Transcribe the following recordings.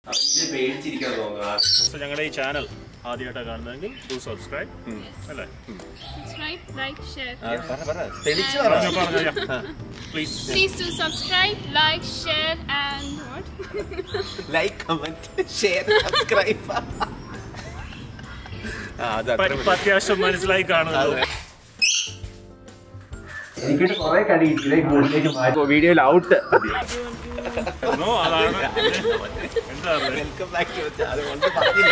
അവര് പേടിച്ചിരിക്കാൻ തോന്നുന്നു സോ ഞങ്ങളുടെ ഈ ചാനൽ ആദ്യമായിട്ടാണ് കാണുന്നതെങ്കിൽ ഡു സബ്സ്ക്രൈബ് അല്ലേ subscribe, like, share. പറ പറ തെളിച്ചു പറഞ്ഞോ, പറഞ്ഞോ, please Please do subscribe, like, share, and what? Like comment share subscribe അത് അത്ര ഇപ്പൊ അത്യാവശ്യം മനസ്സിലായി കാണുന്നത് എനിക്കിട്ട് കുറെ കടി കിട്ടിയില്ല വീഡിയോയിൽ ഔട്ട് നോ അതാണ് എന്താ പറയുക വെൽക്കം ബാക്ക് അതുകൊണ്ട് പറഞ്ഞില്ല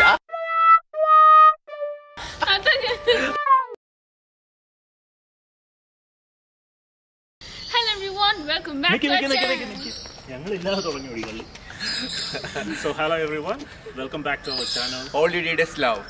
അതാ ഞാൻ- Hello everyone, welcome back Nick to our Nick Nick channel. നിക്ക് നിക്ക്. ഞങ്ങളില്ലാതെ തുടങ്ങി ഓടികളി so hello everyone welcome back to our channel all you need is love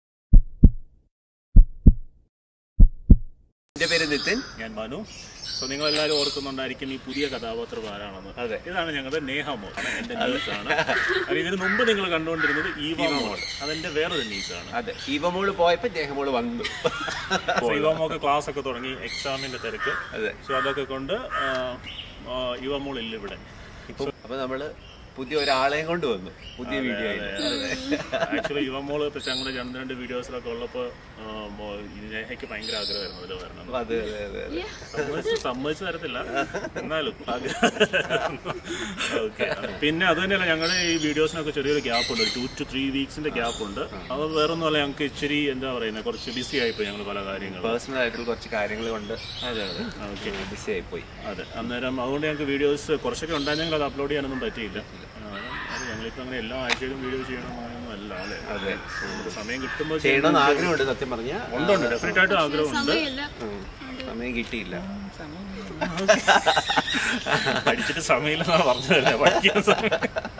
എന്റെ പേര് നിതിൻ ഞാൻ മനു സോ നിങ്ങൾ എല്ലാവരും ഓർക്കുന്നുണ്ടായിരിക്കും ഈ പുതിയ കഥാപാത്രം ആരാണെന്ന് അതെ. ഇതാണ് ഞങ്ങളുടെ നേഹമോ എന്റെ നീസാണ് അത് ഇതിന് മുമ്പ് നിങ്ങൾ കണ്ടുകൊണ്ടിരുന്നത് ഈവ മോൾ അതെന്റെ വേറൊരു നീസാണ് അതെ ഇവമോള് പോയപ്പോ ദേഹമോള് വന്നു സോ ഇവമോക്ക് ക്ലാസ് ഒക്കെ തുടങ്ങി എക്സാമിന്റെ തിരക്ക് അതെ സോ അതൊക്കെ കൊണ്ട് യുവമോൾ ഇല്ല ഇവിടെ ഇപ്പൊ അപ്പൊ നമ്മള് പുതിയ ഒരാളെയും കൊണ്ട് വന്നു പുതിയ വീഡിയോ ആക്ച്വലി യുവമോള് ഇപ്പൊ ഞങ്ങളുടെ രണ്ട് രണ്ട് വീഡിയോസിലൊക്കെ ഉള്ളപ്പോ ആ, മോ- നേഹയ്ക്ക് ഭയങ്കര ആഗ്രഹമായിരുന്നു അതിൽ വരണം അതെ അതെ അതെ അതെ Yeah. സമ്മതിച്ച് സമ്മതിച്ചു തരത്തില്ല എന്നാലും ഓക്കെ പിന്നെ അത് തന്നെയല്ല ഞങ്ങളുടെ ഈ വീഡിയോസിനൊക്കെ ചെറിയൊരു ഗ്യാപ്പ് ഉണ്ട് ടു ടു ത്രീ വീക്സിന്റെ ഗ്യാപ്പ് ഉണ്ട് അത് വേറെ ഒന്നുമല്ല ഞങ്ങൾക്ക് ഇച്ചിരി എന്താ പറയുന്നത് കുറച്ച് ബിസി ആയിപ്പോയി ഞങ്ങൾ പല കാര്യങ്ങളും പേഴ്സണൽ ആയിട്ടുള്ള കുറച്ച് കാര്യങ്ങൾ കൊണ്ട് അതെ അതെ ഓക്കെ ബിസി ആയിപ്പോയി അതെ അന്നേരം അതുകൊണ്ട് ഞങ്ങൾക്ക് വീഡിയോസ് കുറച്ചൊക്കെ ഉണ്ടായിരുന്നെങ്കിൽ അത് അപ്ലോഡ് ചെയ്യാനൊന്നും പറ്റിയില്ല ആ, അത് ഞങ്ങളിപ്പോൾ അങ്ങനെ എല്ലാ ആഴ്ചയിലും വീഡിയോ ചെയ്യണമെന്നൊന്നും അല്ല അല്ലേ അതെ നമുക്ക് സമയം കിട്ടുമ്പോൾ ചെയ്യണമെന്ന് ആഗ്രഹമുണ്ട് സത്യം പറഞ്ഞ ഉണ്ടുണ്ട് ഡെഫിനറ്റ് ആയിട്ട് ആഗ്രഹമുണ്ട് സമയമില്ല. സമയം കിട്ടിയില്ല പഠിച്ചിട്ട് സമയമില്ലെന്നാണ് പറഞ്ഞതല്ലേ പഠിക്കാൻ സമയം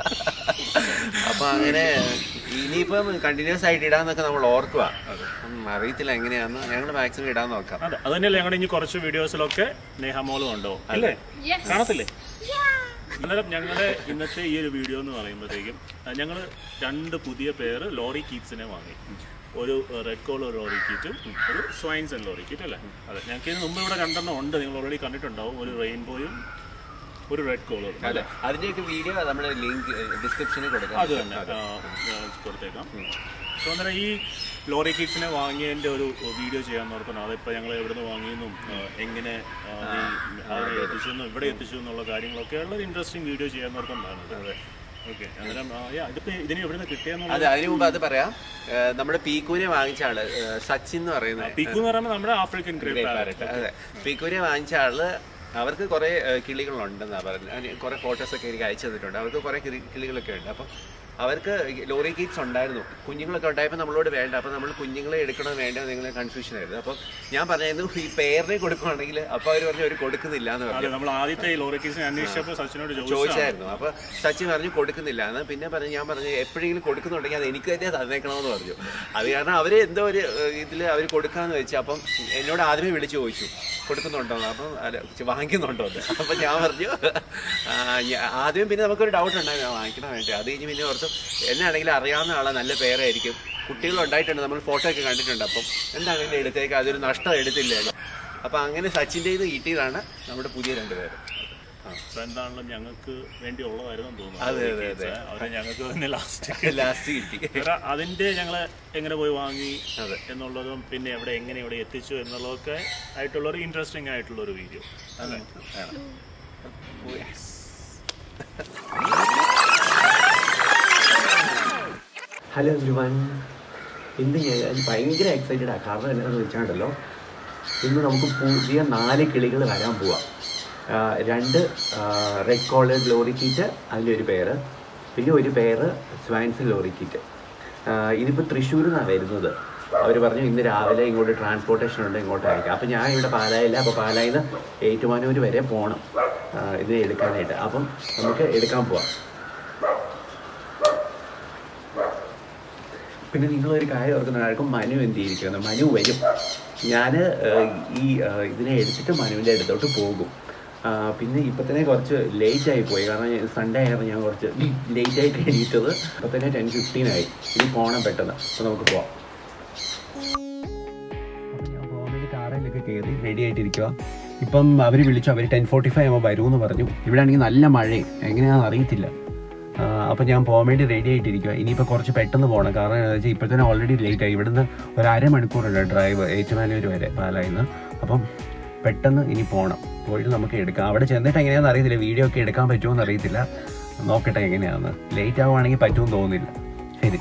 അപ്പൊ അങ്ങനെ ഇനിയിപ്പം കണ്ടിന്യൂസ് ആയിട്ട് ഇടാന്നൊക്കെ നമ്മൾ ഓർക്കുക ഉം, അറിയത്തില്ല എങ്ങനെയാന്ന് ഞങ്ങൾ മാക്സിമം ഇടാൻ നോക്കാം അതെ അത് തന്നെയല്ലേ ഞങ്ങളുടെ ഇനി കുറച്ച് വീഡിയോസിലൊക്കെ നേഹമോളും ഉണ്ടോ അല്ലേ Yes. കാണത്തില്ലേ Yeah. അന്നേരം ഞങ്ങളുടെ ഇന്നത്തെ ഈ ഒരു വീഡിയോ എന്ന് പറയുമ്പോഴത്തേക്കും ഞങ്ങൾ രണ്ട് പുതിയ പേര് ലോറി കീറ്റ്സിനെ വാങ്ങി ഒരു റെഡ് കോളർ ലോറി കീറ്റും ഒരു സ്വൈൻസ് ആൻഡ് ലോറി കീറ്റ് അല്ലേ അതെ ഞങ്ങൾക്ക് ഇതിന് മുമ്പ് ഇവിടെ രണ്ടെണ്ണം ഉണ്ട് നിങ്ങൾ ഓൾറെഡി കണ്ടിട്ടുണ്ടാവും ഒരു റെയിൻബോയും ഒരു റെഡ് കോളറും അതെ അതിന്റെയൊക്കെ വീഡിയോ നമ്മുടെ ലിങ്ക് ഡിസ്ക്രിപ്ഷനിൽ കൊടുക്കാം അത് തന്നെ ആ, ഞാൻ കൊടുത്തേക്കാം സോ അന്നേരം ഈ ലോറി കിഡ്സിനെ വാങ്ങിയതിന്റെ ഒരു വീഡിയോ ചെയ്യാൻ ഓർക്കുന്നു അതിപ്പോൾ ഞങ്ങൾ എവിടുന്ന് വാങ്ങിയെന്നും ആ, എങ്ങനെ ആ, ഈ അവിടെ എത്തിച്ചു എന്നും ഇവിടെ എത്തിച്ചു എന്നുള്ള കാര്യങ്ങളൊക്കെ ഉള്ള ഒരു ഇൻട്രസ്റ്റിംഗ് വീഡിയോ ചെയ്യാൻ ഓർക്കുന്നതാണ് ഓക്കെ അന്നേരം ആ, yeah, ഇതിപ്പോ ഇതിന് എവിടുന്ന് കിട്ടിയെന്നുള്ള അതെ അതിനു മുമ്പ് അത് പറയാം ഏഹ്, നമ്മുടെ പീക്കൂനെ വാങ്ങിച്ച ആള് ഏഹ്, സച്ചിൻ എന്ന് പറയുന്ന പിക്കു എന്ന് പറയുമ്പോൾ നമ്മുടെ ആഫ്രിക്കൻ ഗ്രേപ്പ് പാരറ്റ് അതെ പീക്കൂനെ വാങ്ങിച്ച ആള് അവർക്ക് കുറെ കിളികളുണ്ടെന്നാ പറഞ്ഞത് കുറെ ഫോട്ടോസ് ഒക്കെ എനിക്ക് അയച്ചു തന്നിട്ടുണ്ട് അവർക്ക് കുറെ കിളികളൊക്കെ ഉണ്ട് അപ്പം അവർക്ക് ലോറി കീറ്റ്സ് ഉണ്ടായിരുന്നു കുഞ്ഞുങ്ങളൊക്കെ ഉണ്ടായപ്പോൾ നമ്മളോട് വേണ്ട അപ്പം നമ്മൾ കുഞ്ഞുങ്ങളെ എടുക്കണോ വേണ്ടോ നിങ്ങൾ കൺഫ്യൂഷൻ ആയിരുന്നു അപ്പം ഞാൻ പറഞ്ഞായിരുന്നു ഈ പേരിനെ കൊടുക്കുവാണെങ്കിൽ അപ്പോൾ അവർ പറഞ്ഞു അവർ കൊടുക്കുന്നില്ല എന്ന് പറഞ്ഞു അതെ നമ്മൾ ആദ്യത്തെ ഈ ലോറി കിഡ്സിനെ അന്വേഷിച്ചപ്പോൾ സച്ചിനോട് ചോദിച്ചു ചോദിച്ചായിരുന്നു അപ്പൊ സച്ചിൻ പറഞ്ഞു കൊടുക്കുന്നില്ല എന്ന് പിന്നെ പറഞ്ഞു ഞാൻ പറഞ്ഞു എപ്പോഴെങ്കിലും കൊടുക്കുന്നുണ്ടെങ്കിൽ അത് എനിക്ക് തന്നെ തന്നേക്കണമെന്ന് പറഞ്ഞു അത് കാരണം അവര് എന്തോ ഒരു ഇതിൽ അവർ കൊടുക്കാന്ന് വെച്ചു അപ്പം എന്നോട് ആദ്യമേ വിളിച്ചു ചോദിച്ചു കൊടുക്കുന്നുണ്ടോ എന്ന്. അപ്പം അല്ല ചെ- വാങ്ങിക്കുന്നുണ്ടോ എന്ന് അപ്പൊ ഞാൻ പറഞ്ഞു ആ, ഞാ- ആദ്യം പിന്നെ നമുക്കൊരു ഡൗട്ട് ഉണ്ടായിരുന്നു ആ, വാങ്ങിക്കണം വേണ്ടി അത് കഴിഞ്ഞ് പിന്നെ ഓർത്തു എന്നാണെങ്കിലും അറിയാവുന്ന ആളെ നല്ല പേരായിരിക്കും കുട്ടികൾ ഉണ്ടായിട്ടുണ്ട് നമ്മൾ ഫോട്ടോ ഒക്കെ കണ്ടിട്ടുണ്ട് അപ്പം എന്താണെങ്കിലും എടുത്തേക്ക് അതൊരു നഷ്ടം എടുത്തില്ല അപ്പൊ അങ്ങനെ സച്ചിൻ്റെ ഇത് കിട്ടിയതാണ് നമ്മുടെ പുതിയ രണ്ടുപേര് അപ്പൊ എന്താണല്ലോ ഞങ്ങൾക്ക് വേണ്ടി ഉള്ളതായിരുന്നു തോന്നുന്നു അതെ, Lorry അതെ, Kids. അതെ. അവരെ ഞങ്ങൾക്ക് തന്നെ ലാസ്റ്റ് ലാസ്റ്റ് കിട്ടി വേറെ അതിന്റെ ഞങ്ങൾ എങ്ങനെ പോയി വാങ്ങി അതെ. എന്നുള്ളതും പിന്നെ എവിടെ എങ്ങനെ ഇവിടെ എത്തിച്ചു എന്നുള്ളതൊക്കെ ആയിട്ടുള്ള ഒരു ഇൻട്രസ്റ്റിംഗ് ആയിട്ടുള്ള ഒരു വീഡിയോ അല്ലേ ഹലോ എവ്രിവൺ ഇന്ന് ഞാൻ ഭയങ്കര എക്സൈറ്റഡ് ആണ് കാരണം എന്താണെന്ന് വെച്ചാണ്ടല്ലോ ഇന്ന് നമുക്ക് പുതിയ നാല് കിളികൾ വരാൻ പോവാം ആ, രണ്ട് റെഡ് കോളർ ലോറി കീറ്റ് അതിലൊരു പേര് പിന്നെ ഒരു പേര് സ്വാൻസ് ലോറി കീറ്റ് ഇതിപ്പോൾ തൃശ്ശൂരിൽ നിന്നാണ് വരുന്നത് അവർ പറഞ്ഞു ഇന്ന് രാവിലെ ഇങ്ങോട്ട് ട്രാൻസ്പോർട്ടേഷൻ ഉണ്ട് ഇങ്ങോട്ട് അയക്കാം അപ്പോൾ ഞാൻ ഇവിടെ പാലായില്ല അപ്പോൾ പാലായിൽ നിന്ന് ഏറ്റുമാനൂർ വരെ പോകണം ആ, ഇത് എടുക്കാനായിട്ട് അപ്പം നമുക്ക് എടുക്കാൻ പോവാം പിന്നെ നിങ്ങളൊരു കാര്യം ഓർക്കുന്നുണ്ടായിരിക്കും മനു എന്ത് ചെയ്തിരിക്കുന്നത് മനു വരും ഞാൻ ഈ ആ, ഇതിനെ എടുത്തിട്ട് മനുവിൻ്റെ അടുത്തോട്ട് പോകും ആ, പിന്നെ ഇപ്പം തന്നെ കുറച്ച് ലേറ്റ് ആയി പോയി കാരണം സൺഡേ ആയിരുന്നു ഞാൻ കുറച്ച് ലേറ്റ് ആയിട്ട് എണീറ്റത് ഇപ്പം തന്നെ ടെൻ ഫിഫ്റ്റീൻ ആയി ഇനി പോകണം പെട്ടെന്ന് അപ്പോൾ നമുക്ക് പോവാം അപ്പോൾ ഞാൻ പോകാൻ വേണ്ടി കാറിലൊക്കെ കയറി റെഡി ആയിട്ടിരിക്കുക ഇപ്പം അവർ വിളിച്ചു അവർ ടെൻ ഫോർട്ടി ഫൈവ് ആകുമ്പോൾ വരുമെന്ന് പറഞ്ഞു ഇവിടെ ആണെങ്കിൽ നല്ല മഴയും എങ്ങനെയാണെന്ന് അറിയത്തില്ല അപ്പോൾ ഞാൻ പോകാൻ വേണ്ടി റെഡി ആയിട്ടിരിക്കുക ഇനിയിപ്പോൾ കുറച്ച് പെട്ടെന്ന് പോകണം കാരണം എന്താ വെച്ചാൽ ഇപ്പോൾ തന്നെ ഓൾറെഡി ലേറ്റ് ആയി ഇവിടുന്ന് ഒരു അരമണിക്കൂറുണ്ട് ഡ്രൈവ് ഏറ്റുമാനൂർ വരെ പാലായിൽ നിന്ന് അപ്പം പെട്ടെന്ന് ഇനി പോകണം പോയിട്ട് നമുക്ക് എടുക്കാം അവിടെ ചെന്നിട്ട് എങ്ങനെയാണെന്ന് അറിയത്തില്ല വീഡിയോ ഒക്കെ എടുക്കാൻ പറ്റുമോ എന്ന് അറിയത്തില്ല നോക്കട്ടെ എങ്ങനെയാണെന്ന് ലേറ്റ് ആവുകയാണെങ്കിൽ പറ്റുമെന്ന് തോന്നുന്നില്ല ശരി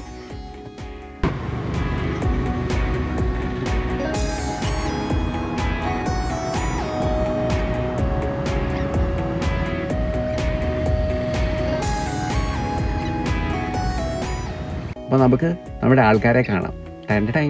അപ്പോൾ നമുക്ക് നമ്മുടെ ആൾക്കാരെ കാണാം ടൻ ടൻ.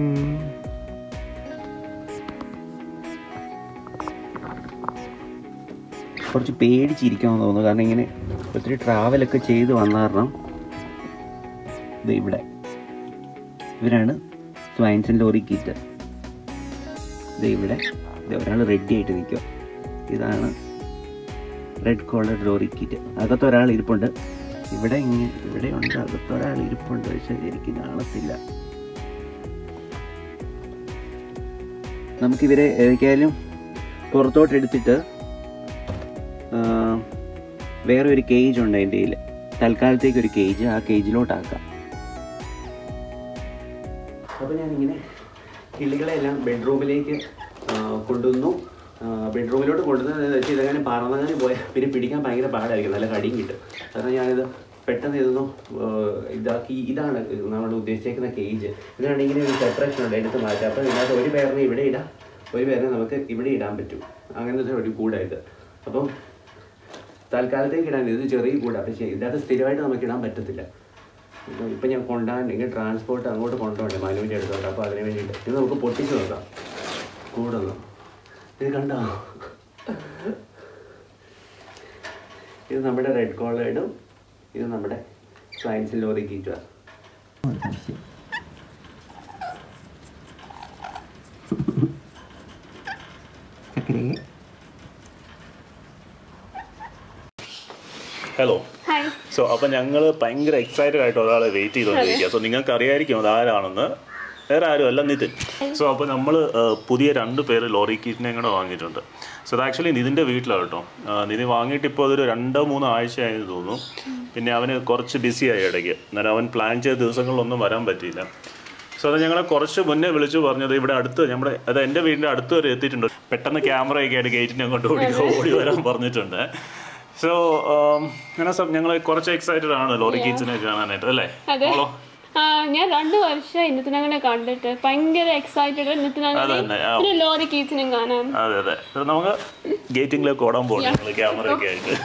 കുറച്ച് പേടിച്ചിരിക്കാമെന്ന് തോന്നുന്നു കാരണം ഇങ്ങനെ ഒത്തിരി ട്രാവലൊക്കെ ചെയ്ത് വന്ന കാരണം ഇത് ഇവിടെ ഇവരാണ് സ്വയൻസൻ ലോറി കിറ്റ് ഇത് ഇവിടെ ഇത് ഒരാൾ റെഡി ആയിട്ട് നിൽക്കുക ഇതാണ് റെഡ് കോളർ ലോറി കിറ്റ് അകത്ത് ഒരാൾ ഇരിപ്പുണ്ട് ഇവിടെ ഇങ്ങനെ ഇവിടെ ഉണ്ട് അകത്ത് ഒരാൾ ഇരിപ്പുണ്ട് പക്ഷെ എനിക്ക് കാണത്തില്ല നമുക്കിവരെ ഏതൊക്കെയായാലും പുറത്തോട്ട് എടുത്തിട്ട് ആ, വേറെ ഒരു കേജ് ഉണ്ട് എൻ്റെ കയ്യിൽ തൽക്കാലത്തേക്ക് ഒരു കേജ് ആ കേജിലോട്ടാക്കാം അപ്പോൾ ഞാനിങ്ങനെ കിളികളെല്ലാം ബെഡ്റൂമിലേക്ക് ആ, കൊണ്ടുവന്നു ആ, ബെഡ്റൂമിലോട്ട് കൊണ്ടുവന്നത് വെച്ചാൽ ഇതങ്ങനെ പറന്നങ്ങനെ പോയാൽ പിന്നെ പിടിക്കാൻ ഭയങ്കര പാടായിരിക്കും നല്ല കടിയും കിട്ടും കാരണം ഞാനിത് പെട്ടെന്ന് ഇതൊന്നും ആ, ഇതാക്കി ഇതാണ് നമ്മൾ ഉദ്ദേശിച്ചേക്കുന്ന കേജ് ഇതിനാണ് ഇങ്ങനെ ഒരു സെപ്പറേഷൻ ഉണ്ട് എടുത്ത് മാറ്റാം അപ്പോൾ ഇതിനകത്ത് ഒരു പേരിനെ ഇവിടെ ഇടാം ഒരു പേരിനെ നമുക്ക് ഇവിടെ ഇടാൻ പറ്റും അങ്ങനത്തെ ഒരു കൂടായത് അപ്പം തൽക്കാലത്തേക്ക് ഇടാൻ ഇത് ചെറിയ കൂടാണ് പക്ഷേ ഇതിനകത്ത് സ്ഥിരമായിട്ട് നമുക്ക് ഇടാൻ പറ്റത്തില്ല ഇപ്പം ഇപ്പം ഞാൻ കൊണ്ടുപോകാൻ ഇങ്ങനെ ട്രാൻസ്പോർട്ട് അങ്ങോട്ട് കൊണ്ടുപോകണ്ടേ മനുവിൻ്റെ അടുത്തോട്ട് അപ്പോൾ അതിന് വേണ്ടിയിട്ട് ഇത് നമുക്ക് പൊട്ടിച്ച് നോക്കാം കൂടൊന്നും ഇത് കണ്ടോ ഇത് നമ്മുടെ റെഡ് കോളേഡും ഇത് നമ്മുടെ സയൻസ് ലോറി കീറ്റുക ഹലോ ഹായ് സോ അപ്പം ഞങ്ങൾ ഭയങ്കര എക്സൈറ്റഡ് ആയിട്ട് ഒരാളെ വെയിറ്റ് ചെയ്തുകൊണ്ടിരിക്കുക സോ നിങ്ങൾക്ക് അറിയായിരിക്കും അത് ആരാണെന്ന് വേറെ ആരും അല്ല നിതിൻ സോ അപ്പോൾ നമ്മൾ പുതിയ രണ്ട് പേര് ലോറി കീറ്റിനെ കൂടെ വാങ്ങിയിട്ടുണ്ട് സോ അത് ആക്ച്വലി നിതിൻ്റെ വീട്ടിലാണ് കേട്ടോ ആ, നിതിൻ വാങ്ങിയിട്ട് ഇപ്പോൾ അതൊരു രണ്ടോ മൂന്നോ ആഴ്ചയായെന്ന് തോന്നുന്നു പിന്നെ അവന് കുറച്ച് ബിസിയായി ഇടയ്ക്ക് അന്നേരം അവൻ പ്ലാൻ ചെയ്ത ദിവസങ്ങളിലൊന്നും വരാൻ പറ്റിയില്ല സോ അത് ഞങ്ങളെ കുറച്ച് മുന്നേ വിളിച്ചു പറഞ്ഞത് ഇവിടെ അടുത്ത് നമ്മുടെ അത് എൻ്റെ വീടിൻ്റെ അടുത്ത് വരെ എത്തിയിട്ടുണ്ട് പെട്ടെന്ന് ക്യാമറയൊക്കെ ആയിട്ട് ഗേറ്റിനെ കൊണ്ട് ഓടി ഓടി വരാൻ പറഞ്ഞിട്ടുണ്ട് സോ അങ്ങനെ ഞങ്ങൾ കുറച്ച് എക്സൈറ്റഡ് ആണ് ലോറി കിഡ്സിനെ കാണാനായിട്ട് അല്ലേ അതെ മോളോ? ആ ഞാൻ രണ്ടു വർഷം ഇന്നത്തിനങ്ങനെ കണ്ടിട്ട് ഭയങ്കര എക്സൈറ്റഡ് അത് ഇന്നത്തിനങ്ങനെ തന്നെ ആ, ഒരു ലോറി കീച്ചിനും കാണാൻ അതെ അതെ ഇത് നമുക്ക് ഗേറ്റിംഗിലേക്ക് ഓടാൻ പോകണം ഞങ്ങൾ ക്യാമറയൊക്കെ ആയിട്ട്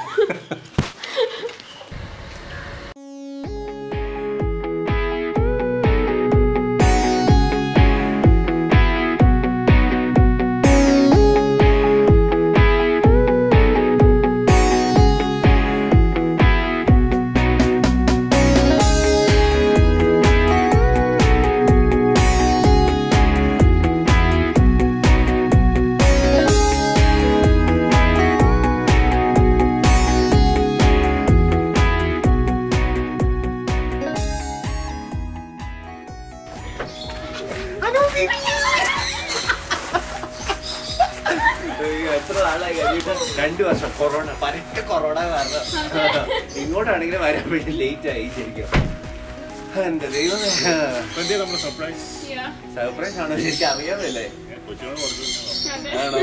എത്ര നാളായി കഴിഞ്ഞിട്ട് രണ്ടു വർഷം കൊറോണ പരക്കെ കൊറോണ കാരണം ഇങ്ങോട്ടാണെങ്കിലും വരാൻ വേണ്ടി ലേറ്റ് ആയി ശരിക്കും എന്റെ ദൈവമേ നമ്മുടെ സർപ്രൈസ് Yeah. സർപ്രൈസ് ആണോ എനിക്ക് അറിയാമല്ലേ കൊച്ചുകൾ കൊടുക്കുന്നു അതെ. ആണോ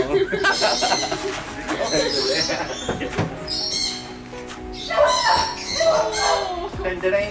ടെൻറ്റടൈ.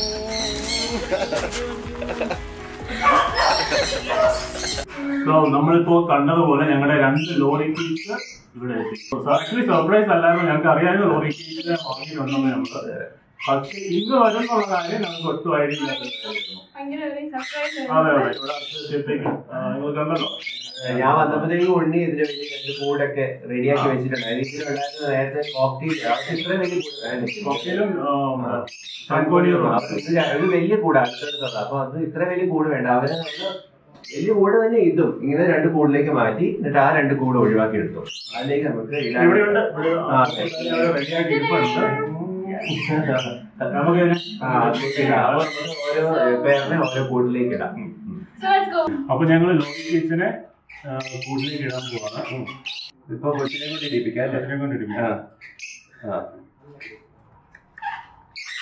സോ നമ്മളിപ്പോ കണ്ടതുപോലെ ഞങ്ങളുടെ രണ്ട് ലോറി കീസ് ഇവിടെ എത്തി ആക്ച്വലി സർപ്രൈസ് അല്ലായിരുന്നു ഞങ്ങൾക്ക് അറിയാവുന്ന ലോറി കീസിനെ വാങ്ങിയിട്ടുണ്ടെന്ന് നമ്മള് പക്ഷെ ഇന്ന് വരുന്നുള്ള കാര്യം ഞങ്ങൾക്ക് ഒട്ടും ഐഡിയ ഇല്ലായിരുന്നു ഭയങ്കര ഒരു surprise അതെ ആയിരുന്നു. അതെ ഇവിടെ അടുത്തെത്തിയപ്പോഴേക്കും നിങ്ങൾ കണ്ടല്ലോ ഞാൻ വന്നപ്പോഴത്തേക്കും ഉണ്ണി ഇതിന് വേണ്ടി രണ്ട് കൂടൊക്കെ റെഡിയാക്കി വെച്ചിട്ടുണ്ടായിരുന്നു ഇതിലുണ്ടായിരുന്ന നേരത്തെ കോക്ടീൽ ഇത്രയും വലിയ കൂടായിരുന്നു കൊക്കയിലും സൺകോണിയും ഒരു വലിയ കൂട് അടുത്തടുത്തത് അപ്പൊ അത് ഇത്ര വലിയ കൂട് വേണ്ട അവര് നമ്മള് വലിയ കൂട് തന്നെ ഇതും ഇങ്ങനെ രണ്ട് കൂടിലേക്ക് മാറ്റി എന്നിട്ട് ആ രണ്ട് കൂട് ഒഴിവാക്കി എടുത്തു അതിലേക്ക് നമുക്ക് ഇടാൻ- ഇവിടെയുണ്ട് ഇവിടെ ആ, അതെ. റെഡിയാക്കി ഇരിപ്പുണ്ട് നമുക്ക് ഇതിനെ ആ, അതിലേക്ക് ഇടാം. അപ്പൊ നമുക്ക് ഓരോ പേരിനെ ഓരോ കൂടിലേക്ക് ഇടാം ഉം, ഉം. So let's go. അപ്പൊ ഞങ്ങൾ ലോറി കീസിനെ കൂട്ടിലേക്ക് ഇടാൻ പോവാണ് ഇപ്പൊ കൊച്ചിനെ കൊണ്ട് ഇടിപ്പിക്കാം അല്ലേ അതിനെ കൊണ്ട് ആ ഇടിപ്പിക്കാം. ആ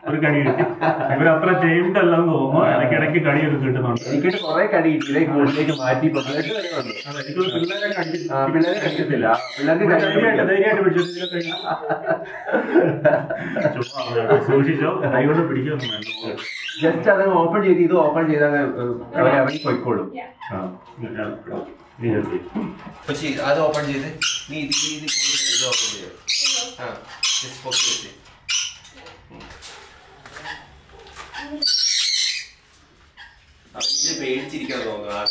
ഒരു കടി കിട്ടി ഇവർ അത്ര ടൈംഡ് അല്ലെന്ന് തോന്നുന്നു ഇടയ്ക്കിടയ്ക്ക് കടിയൊക്കെ കിട്ടുന്നുണ്ട് എനിക്കിട്ട് കുറെ കടി കിട്ടിയില്ല ഈ കൂടുതലേക്ക് മാറ്റി ഇപ്പൊ ബ്ലഡ് വരെ വന്നു. അതെ, എനിക്ക് പിള്ളേരെ കണ്ടി ആ, പിള്ളേരെ കണ്ടിട്ടില്ല പിള്ളേർക്ക് ധൈര്യമായിട്ട് കണ്ടിട്ടില്ല ധൈര്യമായിട്ട് പിടിച്ചു ഇതിലൊക്കെ ചുമ്മാ അതെ, സൂക്ഷിച്ചോ കൈകൊണ്ട് പിടിക്കൊന്നും വേണ്ട ജസ്റ്റ് അത് ഓപ്പൺ ചെയ്ത് ഇത് ഓപ്പൺ ചെയ്താൽ അവർ ഇറങ്ങി പോയിക്കോളും ആ, ഞാൻ- നീ നിർത്തി. കൊച്ചി അത് ഓപ്പൺ ചെയ്ത് നീ ഇത് ഈ ഇത് കൂടുതൽ ഇത് ഓപ്പൺ ചെയ്ത് ആ ജസ്റ്റ് പൊക്കി വെച്ച് അവൻ ഇത് പേടിച്ചിരിക്കാൻ തോന്നുന്നു ആ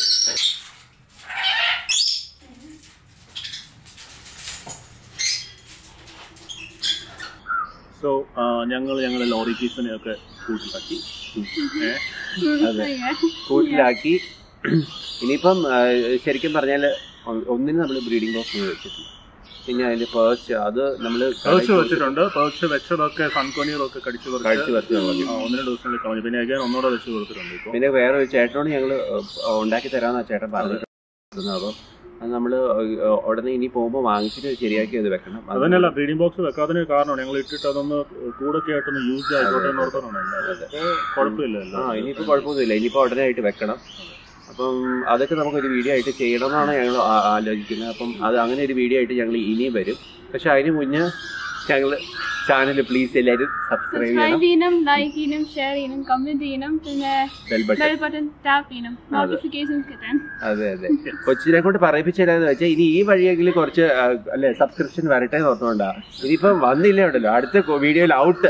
സോ ഞങ്ങൾ ഞങ്ങളുടെ ലോറി കീസിനെ ഒക്കെ കൂട്ടിലാക്കി അതെ കൂട്ടിലാക്കി ഇനിയിപ്പം ആ, ശരിക്കും പറഞ്ഞാൽ ഒന്നിന് നമ്മൾ ബ്രീഡിംഗ് ബോക്സ് വെച്ചിട്ടുണ്ട് പിന്നെ അതിന്റെ പേർച്ച് അത് നമ്മൾ പേർച്ച് വെച്ചിട്ടുണ്ട് പേർച്ച് വെച്ചതൊക്കെ സൺകോണിയറൊക്കെ കടിച്ചു കഴിച്ചു പറിച്ച് വരച്ച് കളഞ്ഞു ആ, ഒന്ന് രണ്ട് ദിവസങ്ങളിൽ കളഞ്ഞു പിന്നെ അഗൈൻ ഒന്നുകൂടെ വെച്ച് കൊടുത്തിട്ടുണ്ട് ഇപ്പോൾ പിന്നെ വേറെ ഒരു ചേട്ടനോട് ഞങ്ങൾ ഉണ്ടാക്കി തരാമെന്ന് ആ ചേട്ടൻ പറഞ്ഞിട്ടുണ്ട് അപ്പം അത് നമ്മൾ ഉടനെ ഇനി പോകുമ്പോൾ വാങ്ങിച്ചിട്ട് ശരിയാക്കി അത് വെക്കണം അത് അതന്നെയല്ല ബ്രീഡിംഗ് ബോക്സ് വെക്കാതിന് കാരണം ഞങ്ങൾ ഇട്ടിട്ട് അതൊന്ന് കൂടൊക്കെ ആയിട്ടൊന്ന് യൂസ് ആയിക്കോട്ടെ എന്ന് ഓർത്തോണ്ടാണ് അപ്പോൾ കുഴപ്പമില്ലല്ലോ ആ ഇനിയിപ്പോൾ കുഴപ്പമൊന്നുമില്ല ഇനിയിപ്പോൾ ഉടനെ ആയിട്ട് വെക്കണം അപ്പം അതൊക്കെ നമുക്കൊരു വീഡിയോ ആയിട്ട് ചെയ്യണമെന്നാണ് ഞങ്ങൾ ആ- ആലോചിക്കുന്നത് അപ്പം അത് അങ്ങനെ ഒരു വീഡിയോ ആയിട്ട് ഞങ്ങൾ ഇനിയും വരും പക്ഷെ അതിന് മുന്നേ ഞങ്ങൾ ചാനൽ പ്ലീസ് എല്ലാവരും സബ്സ്ക്രൈബ് ചെയ്യണം സബ്സ്ക്രൈബ് ചെയ്യണം ലൈക്ക് ചെയ്യണം ഷെയർ ചെയ്യണം കമന്റ് ചെയ്യണം പിന്നെ bell button bell button tap ചെയ്യണം നോട്ടിഫിക്കേഷൻസ് കിട്ടാൻ അതെ അതെ കൊച്ചിനെ കൊണ്ട് പറയിപ്പിച്ചതെന്ന് വെച്ചാൽ ഇനി ഈ വഴിയെങ്കിലും കുറച്ച് ആ, അല്ലെ സബ്സ്ക്രിപ്ഷൻ വരട്ടെ എന്ന് ഓർത്തോണ്ടാ ഇനിയിപ്പം വന്നില്ല ഉണ്ടല്ലോ അടുത്ത വീഡിയോയിൽ ഔട്ട്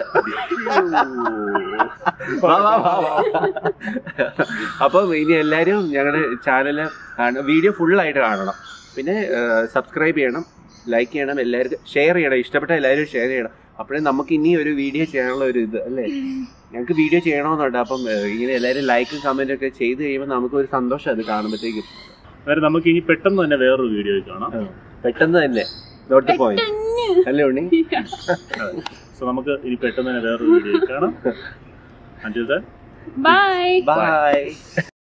അപ്പം ഇനി എല്ലാവരും ഞങ്ങളുടെ ചാനല് വീഡിയോ ഫുള്ളായിട്ട് കാണണം പിന്നെ സബ്സ്ക്രൈബ് ചെയ്യണം ലൈക്ക് ചെയ്യണം എല്ലാവർക്കും ഷെയർ ചെയ്യണം ഇഷ്ടപ്പെട്ട എല്ലാവരും ഷെയർ ചെയ്യണം അപ്പോഴേ നമുക്ക് ഇനി ഒരു വീഡിയോ ചെയ്യാനുള്ള ഒരു ഇത് അല്ലേ ഞങ്ങൾക്ക് വീഡിയോ ചെയ്യണമെന്നുണ്ട് അപ്പം ഏഹ്, ഇങ്ങനെ എല്ലാവരും ലൈക്കും കമന്റും ഒക്കെ ചെയ്ത് കഴിയുമ്പോൾ നമുക്ക് ഒരു സന്തോഷം അത് കാണുമ്പോഴത്തേക്കും അതായത് നമുക്ക് ഇനി പെട്ടെന്ന് തന്നെ വേറൊരു വീഡിയോ കാണാം പെട്ടെന്ന് തന്നെ നോട്ട് പോയിന്റ് അല്ലേ ഉണ്ണി സോ നമുക്ക് ഇനി പെട്ടെന്ന് തന്നെ വേറൊരു വീഡിയോ കാണാം അഞ്ചു ബൈ ബൈ